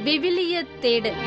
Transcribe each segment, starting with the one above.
விவிலிய தேடல்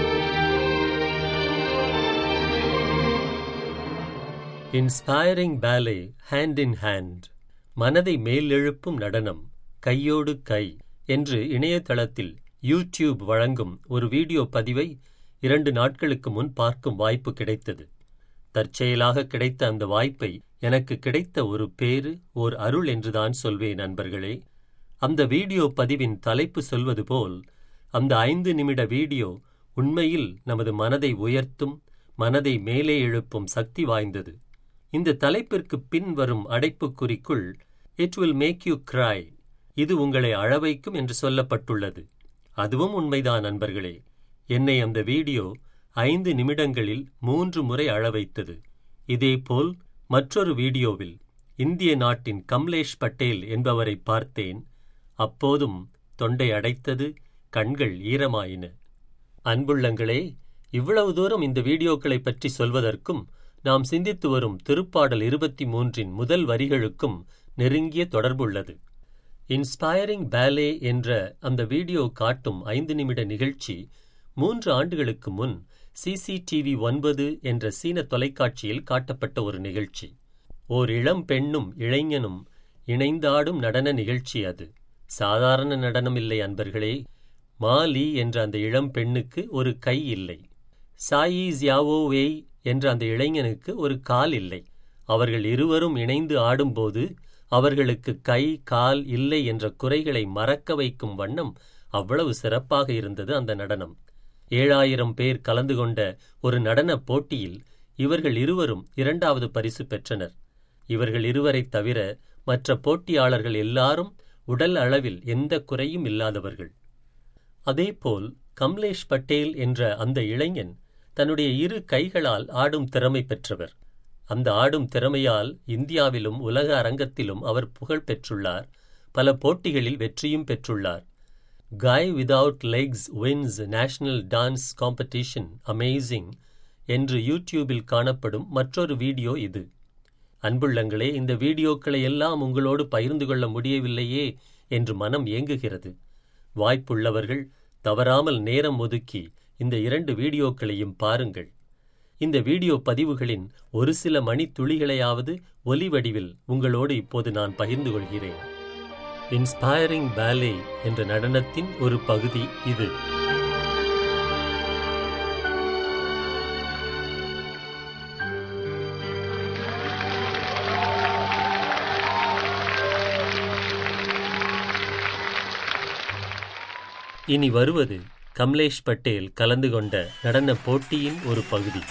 inspiring ballet hand in hand மனதை மேலெழுப்பும் நடனம் கையோடு கை என்று இணையதளத்தில் யூடியூப் வழங்கும் ஒரு வீடியோ பதிவை இரண்டு நாட்களுக்கு முன் பார்க்கும் வாய்ப்பு கிடைத்தது தற்செயலாக கிடைத்த அந்த வாய்ப்பை எனக்கு கிடைத்த ஒரு பேறு ஓர் அருள் என்றுதான் சொல்வேன் நண்பர்களே அந்த வீடியோ பதிவின் தலைப்பு சொல்வது போல் அந்த ஐந்து நிமிட வீடியோ உண்மையில் நமது மனதை உயர்த்தும் மனதை மேலே எழுப்பும் சக்தி வாய்ந்தது இந்த தலைப்பிற்கு பின் வரும் அடைப்புக்குறிக்குள் it will make you cry இது உங்களை அழவைக்கும் என்று சொல்லப்பட்டுள்ளது அதுவும் உண்மைதான் நண்பர்களே என்னை அந்த வீடியோ ஐந்து நிமிடங்களில் மூன்று முறை அழவைத்தது இதேபோல் மற்றொரு வீடியோவில் இந்திய நாட்டின் கம்லேஷ் பட்டேல் என்பவரை பார்த்தேன் அப்போதும் தொண்டை அடைத்தது கண்கள் ஈரமாயின அன்புள்ளங்களே இவ்வளவு தூரம் இந்த வீடியோக்களை பற்றி சொல்வதற்கும் நாம் சிந்தித்து வரும் திருப்பாடல் இருபத்தி மூன்றின் முதல் வரிகளுக்கும் நெருங்கிய தொடர்புள்ளது இன்ஸ்பைரிங் பேலே என்ற அந்த வீடியோ காட்டும் ஐந்து நிமிட நிகழ்ச்சி மூன்று ஆண்டுகளுக்கு முன் சிசிடிவி ஒன்பது என்ற சீன தொலைக்காட்சியில் காட்டப்பட்ட ஒரு நிகழ்ச்சி ஓர் இளம் பெண்ணும் இளைஞனும் இணைந்தாடும் நடன நிகழ்ச்சி அது சாதாரண நடனம் இல்லை அன்பர்களே மாலி என்ற அந்த இளம் பெண்ணுக்கு ஒரு கை இல்லை சாயி ஜியாவோ வேய் என்ற அந்த இளைஞனுக்கு ஒரு கால் இல்லை அவர்கள் இருவரும் இணைந்து ஆடும்போது அவர்களுக்கு கை கால் இல்லை என்ற குறைகளை மறக்க வைக்கும் வண்ணம் அவ்வளவு சிறப்பாக இருந்தது அந்த நடனம் ஏழாயிரம் பேர் கலந்து கொண்ட ஒரு நடனப் போட்டியில் இவர்கள் இருவரும் இரண்டாவது பரிசு பெற்றனர் இவர்கள் இருவரைத் தவிர மற்ற போட்டியாளர்கள் எல்லாரும் உடல் அளவில் எந்த குறையும் இல்லாதவர்கள் அதேபோல் கம்லேஷ் பட்டேல் என்ற அந்த இளைஞன் தன்னுடைய இரு கைகளால் ஆடும் திறமை பெற்றவர் அந்த ஆடும் திறமையால் இந்தியாவிலும் உலக அரங்கத்திலும் அவர் புகழ் பெற்றுள்ளார் பல போட்டிகளில் வெற்றியும் பெற்றுள்ளார் guy without legs wins national dance competition amazing என்று யூடியூபில் காணப்படும் மற்றொரு வீடியோ இது அன்புள்ளங்களே இந்த வீடியோக்களை எல்லாம் உங்களோடு பகிர்ந்து கொள்ள முடியவில்லையே என்று மனம் ஏங்குகிறது வாய்ப்புள்ளவர்கள் தவறாமல் நேரம் ஒதுக்கி இந்த இரண்டு வீடியோக்களையும் பாருங்கள் இந்த வீடியோ பதிவுகளின் ஒரு சில மணித்துளிகளையாவது ஒலி வடிவில் உங்களோடு இப்போது நான் பகிர்ந்து கொள்கிறேன் இன்ஸ்பைரிங் பேலே என்ற நடனத்தின் ஒரு பகுதி இது இனி வருவது கம்லேஷ் பட்டேல் கலந்து கொண்ட நடன போட்டியின் ஒரு பகுதி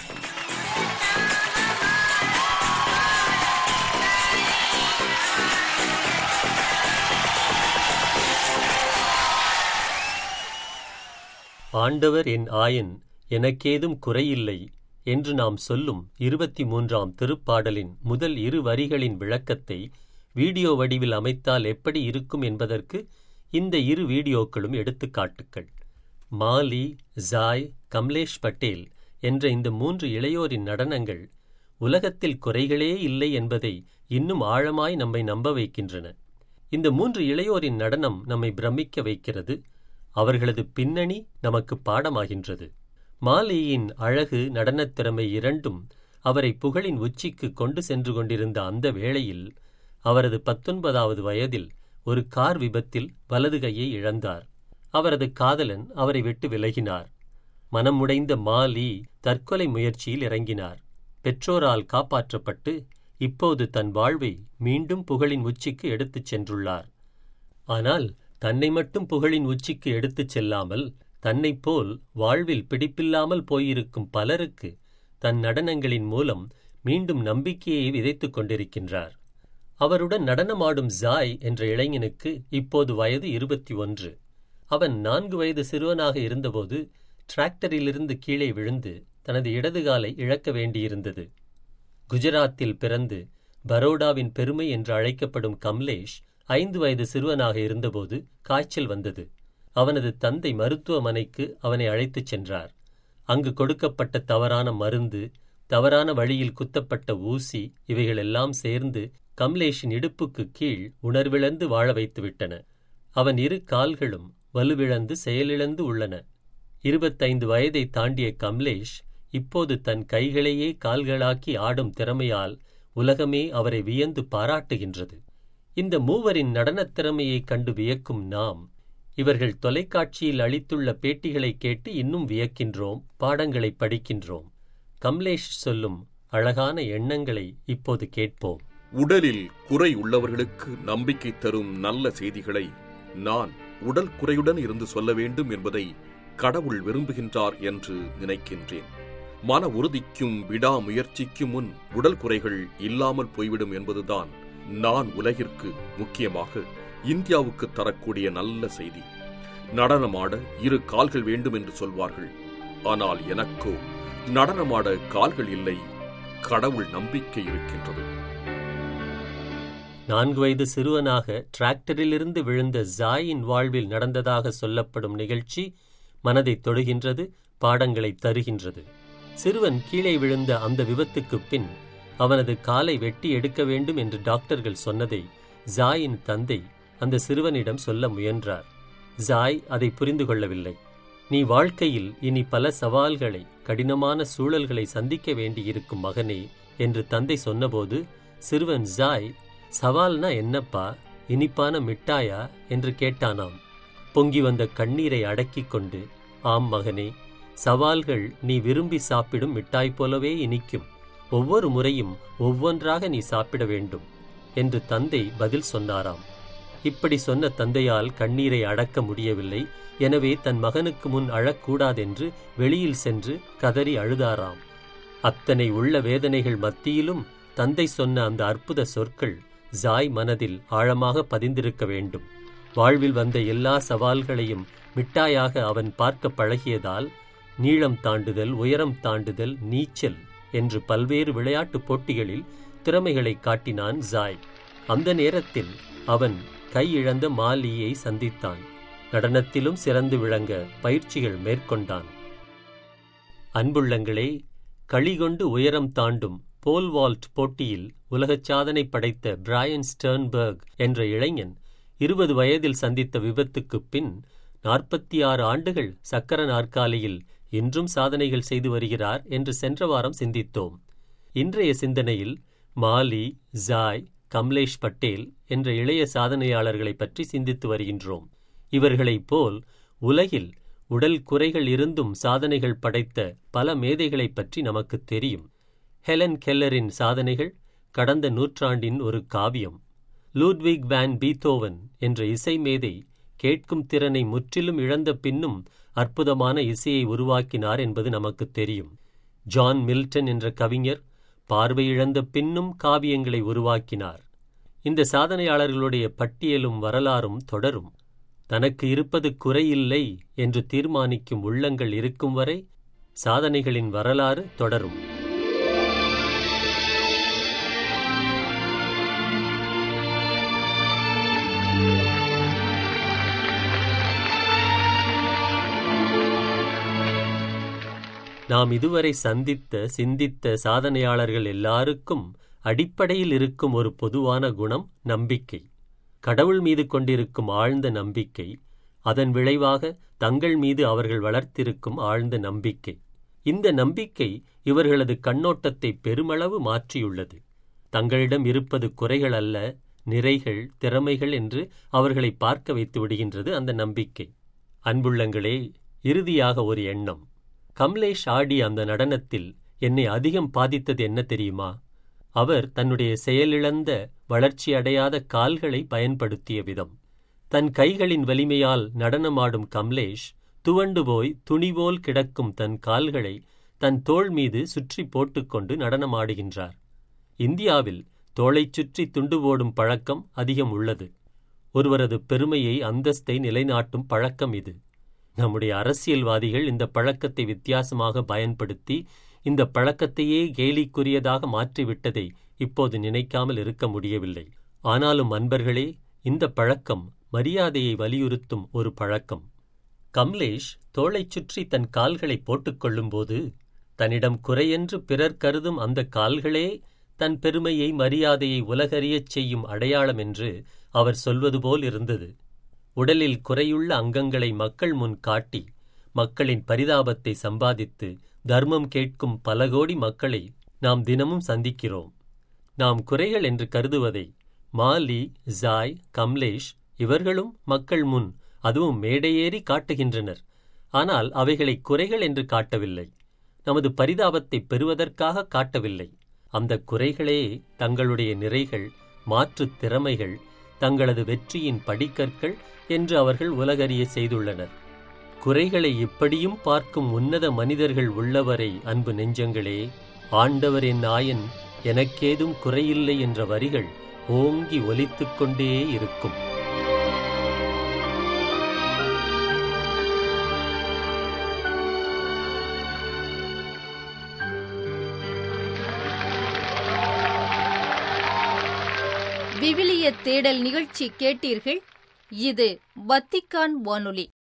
ஆண்டவர் என் ஆயன் எனக்கேதும் குறையில்லை என்று நாம் சொல்லும் இருபத்தி மூன்றாம் திருப்பாடலின் முதல் இரு வரிகளின் விளக்கத்தை வீடியோ வடிவில் அமைத்தால் எப்படி இருக்கும் என்பதற்கு இந்த இரு வீடியோக்களும் எடுத்துக்காட்டுக்கள் மாலி ஜாய் கம்லேஷ் பட்டேல் என்ற இந்த மூன்று இளையோரின் நடனங்கள் உலகத்தில் குறைகளே இல்லை என்பதை இன்னும் ஆழமாய் நம்மை நம்ப வைக்கின்றன இந்த மூன்று இளையோரின் நடனம் நம்மை பிரமிக்க வைக்கிறது அவர்களது பின்னணி நமக்கு பாடமாகின்றது மாலியின் அழகு நடனத் திறமை இரண்டும் அவரை புகழின் உச்சிக்கு கொண்டு சென்று கொண்டிருந்த அந்த வேளையில் அவரது பத்தொன்பதாவது வயதில் ஒரு கார் விபத்தில் வலது கையை இழந்தார் அவரது காதலன் அவரை விட்டு விலகினார் மனமுடைந்த மாலி தற்கொலை முயற்சியில் இறங்கினார் பெற்றோரால் காப்பாற்றப்பட்டு இப்போது தன் வாழ்வை மீண்டும் புகழின் உச்சிக்கு எடுத்துச் சென்றுள்ளார் ஆனால் தன்னை மட்டும் புகழின் உச்சிக்கு எடுத்துச் செல்லாமல் தன்னைப் போல் வாழ்வில் பிடிப்பில்லாமல் போயிருக்கும் பலருக்கு தன் நடனங்களின் மூலம் மீண்டும் நம்பிக்கையை விதைத்துக் கொண்டிருக்கின்றார் அவருடன் நடனமாடும் ஜாய் என்ற இளைஞனுக்கு இப்போது வயது இருபத்தி ஒன்று அவன் நான்கு வயது சிறுவனாக இருந்தபோது டிராக்டரிலிருந்து கீழே விழுந்து தனது இடது காலை இழக்க வேண்டியிருந்தது குஜராத்தில் பிறந்து பரோடாவின் பெருமை என்று அழைக்கப்படும் கம்லேஷ் ஐந்து வயது சிறுவனாக இருந்தபோது காய்ச்சல் வந்தது அவனது தந்தை மருத்துவமனைக்கு அவனை அழைத்துச் சென்றார் அங்கு கொடுக்கப்பட்ட தவறான மருந்து தவறான வழியில் குத்தப்பட்ட ஊசி இவைகளெல்லாம் சேர்ந்து கம்லேஷின் இடுப்புக்கு கீழ் உணர்விழந்து வாழ வைத்துவிட்டன அவன் இரு கால்களும் வலுவிழந்து செயலிழந்து உள்ளன இருபத்தைந்து வயதை தாண்டிய கம்லேஷ் இப்போது தன் கைகளையே கால்களாக்கி ஆடும் திறமையால் உலகமே அவரை வியந்து பாராட்டுகின்றது இந்த மூவரின் நடனத் திறமையைக் கண்டு வியக்கும் நாம் இவர்கள் தொலைக்காட்சியில் அளித்துள்ள பேட்டிகளை கேட்டு இன்னும் வியக்கின்றோம் பாடங்களை படிக்கின்றோம் கம்லேஷ் சொல்லும் அழகான எண்ணங்களை இப்போது கேட்போம் உடலில் குறை உள்ளவர்களுக்கு நம்பிக்கை தரும் நல்ல செய்திகளை நான் உடல் குறையுடன் இருந்து சொல்ல வேண்டும் என்பதை கடவுள் விரும்புகின்றார் என்று நினைக்கின்றேன் மன உறுதிக்கும் விடாமுயற்சிக்கும் முன் உடல் குறைகள் இல்லாமல் போய்விடும் என்பதுதான் நான் உலகிற்கு முக்கியமாக இந்தியாவுக்கு தரக்கூடிய நல்ல செய்தி நடனமாட இரு கால்கள் வேண்டும் என்று சொல்வார்கள் ஆனால் எனக்கோ நடனமாட கால்கள் இல்லை கடவுள் நம்பிக்கை இருக்கின்றது நான்கு வயது சிறுவனாக டிராக்டரிலிருந்து விழுந்த ஜாயின் வாழ்வில் நடந்ததாக சொல்லப்படும் நிகழ்ச்சி மனதை தொடுகின்றது பாடங்களை தருகின்றது சிறுவன் கீழே விழுந்த அந்த விபத்துக்குப் பின் அவனது காலை வெட்டி எடுக்க வேண்டும் என்று டாக்டர்கள் சொன்னதை ஜாயின் தந்தை அந்த சிறுவனிடம் சொல்ல முயன்றார் ஜாய் அதை புரிந்து கொள்ளவில்லை நீ வாழ்க்கையில் இனி பல சவால்களை கடினமான சூழல்களை சந்திக்க வேண்டியிருக்கும் மகனே என்று தந்தை சொன்னபோது சிறுவன் ஜாய் சவால்னா என்னப்பா இனிப்பான மிட்டாயா என்று கேட்டானாம் பொங்கி வந்த கண்ணீரை அடக்கிக் கொண்டு ஆம் மகனே சவால்கள் நீ விரும்பி சாப்பிடும் மிட்டாய் போலவே இனிக்கும் ஒவ்வொரு முறையும் ஒவ்வொன்றாக நீ சாப்பிட வேண்டும் என்று தந்தை பதில் சொன்னாராம் இப்படி சொன்ன தந்தையால் கண்ணீரை அடக்க முடியவில்லை எனவே தன் மகனுக்கு முன் அழக்கூடாதென்று வெளியில் சென்று கதறி அழுதாராம் அத்தனை உள்ள வேதனைகள் மத்தியிலும் தந்தை சொன்ன அந்த அற்புத சொற்கள் ஜாய் மனதில் ஆழமாக பதிந்திருக்க வேண்டும் வாழ்வில் வந்த எல்லா சவால்களையும் மிட்டாயாக அவன் பார்க்க பழகியதால் நீளம் தாண்டுதல் உயரம் தாண்டுதல் நீச்சல் என்று பல்வேறு விளையாட்டுப் போட்டிகளில் திறமைகளை காட்டினான் ஜாய் அந்த நேரத்தில் அவன் கையிழந்த மாலியை சந்தித்தான் நடனத்திலும் சிறந்து விளங்க பயிற்சிகள் மேற்கொண்டான் அன்புள்ளங்களே களிகொண்டு உயரம் தாண்டும் போல் வால்ட் போட்டியில் உலகச் சாதனை படைத்த பிராயன் ஸ்டர்ன்பர்க் என்ற இளைஞன் இருபது வயதில் சந்தித்த விபத்துக்குப் பின் நாற்பத்தி ஆறு ஆண்டுகள் சக்கர நாற்காலியில் இன்றும் சாதனைகள் செய்து வருகிறார் என்று சென்ற வாரம் சிந்தித்தோம் இன்றைய சிந்தனையில் மாலி ஜாய் கம்லேஷ் பட்டேல் என்ற இளைய சாதனையாளர்களை பற்றி சிந்தித்து வருகின்றோம் இவர்களைப் போல் உலகில் உடல் குறைகள் இருந்தும் சாதனைகள் படைத்த பல மேதைகளைப் பற்றி நமக்கு தெரியும் ஹெலன் கெல்லரின் சாதனைகள் கடந்த நூற்றாண்டின் ஒரு காவியம் லூட்விக் வேன் பீத்தோவன் என்ற இசை மேதை கேட்கும் திறனை முற்றிலும் இழந்த பின்னும் அற்புதமான இசையை உருவாக்கினார் என்பது நமக்கு தெரியும் ஜான் மில்டன் என்ற கவிஞர் பார்வை இழந்த பின்னும் காவியங்களை உருவாக்கினார் இந்த சாதனையாளர்களுடைய பட்டியலும் வரலாறும் தொடரும் தனக்கு இருப்பது குறையில்லை என்று தீர்மானிக்கும் உள்ளங்கள் இருக்கும் வரை சாதனைகளின் வரலாறு தொடரும் நாம் இதுவரை சந்தித்த சிந்தித்த சாதனையாளர்கள் எல்லாருக்கும் அடிப்படையில் இருக்கும் ஒரு பொதுவான குணம் நம்பிக்கை கடவுள் மீது கொண்டிருக்கும் ஆழ்ந்த நம்பிக்கை அதன் விளைவாக தங்கள் மீது அவர்கள் வளர்த்திருக்கும் ஆழ்ந்த நம்பிக்கை இந்த நம்பிக்கை இவர்களது கண்ணோட்டத்தை பெருமளவு மாற்றியுள்ளது தங்களிடம் இருப்பது குறைகள் அல்ல நிறைகள் திறமைகள் என்று அவர்களை பார்க்க வைத்து விடுகின்றது அந்த நம்பிக்கை அன்புள்ளங்களே இறுதியாக ஒரு எண்ணம் கம்லேஷ் ஆடிய அந்த நடனத்தில் என்னை அதிகம் பாதித்தது என்ன தெரியுமா அவர் தன்னுடைய செயலிழந்த வளர்ச்சி அடையாத கால்களை பயன்படுத்திய விதம் தன் கைகளின் வலிமையால் நடனமாடும் கம்லேஷ் துவண்டு போய் துணிபோல் கிடக்கும் தன் கால்களை தன் தோள் மீது சுற்றி போட்டுக்கொண்டு நடனமாடுகின்றார் இந்தியாவில் தோளைச் சுற்றி துண்டு போடும் பழக்கம் அதிகம் உள்ளது ஒருவரது பெருமையை அந்தஸ்தை நிலைநாட்டும் பழக்கம் இது நம்முடைய அரசியல்வாதிகள் இந்த பழக்கத்தை வித்தியாசமாக பயன்படுத்தி இந்த பழக்கத்தையே கேலிக்குரியதாக மாற்றிவிட்டதை இப்போது நினைக்காமல் இருக்க முடியவில்லை ஆனாலும் அன்பர்களே இந்த பழக்கம் மரியாதையை வலியுறுத்தும் ஒரு பழக்கம் கம்லேஷ் தோளைச் சுற்றி தன் கால்களை போட்டுக்கொள்ளும்போது தன்னிடம் குறையென்று பிறர் கருதும் அந்த கால்களே தன் பெருமையை மரியாதையை உலகறியச் செய்யும் அடையாளம் என்று அவர் சொல்வது போல் இருந்தது உடலில் குறையுள்ள அங்கங்களை மக்கள் முன் காட்டி மக்களின் பரிதாபத்தை சம்பாதித்து தர்மம் கேட்கும் பல கோடி மக்களை நாம் தினமும் சந்திக்கிறோம் நாம் குறைகள் என்று கருதுவதை மாலி ஜாய் கம்லேஷ் இவர்களும் மக்கள் முன் அதுவும் மேடையேறி காட்டுகின்றனர் ஆனால் அவைகளை குறைகள் என்று காட்டவில்லை நமது பரிதாபத்தை பெறுவதற்காக காட்டவில்லை அந்த குறைகளே தங்களுடைய நிறைகள் மாற்றுத் திறமைகள் தங்களது வெற்றியின் படிக்கற்கள் என்று அவர்கள் உலகறிய செய்துள்ளனர் குறைகளை இப்படியும் பார்க்கும் உன்னத மனிதர்கள் உள்ளவரை அன்பு நெஞ்சங்களே ஆண்டவர் என் நாயன் எனக்கேதும் குறையில்லை என்ற வரிகள் ஓங்கி ஒலித்துக் கொண்டே இருக்கும் விவிலிய தேடல் நிகழ்ச்சி கேட்டீர்கள் இது வத்திக்கான் வானொலி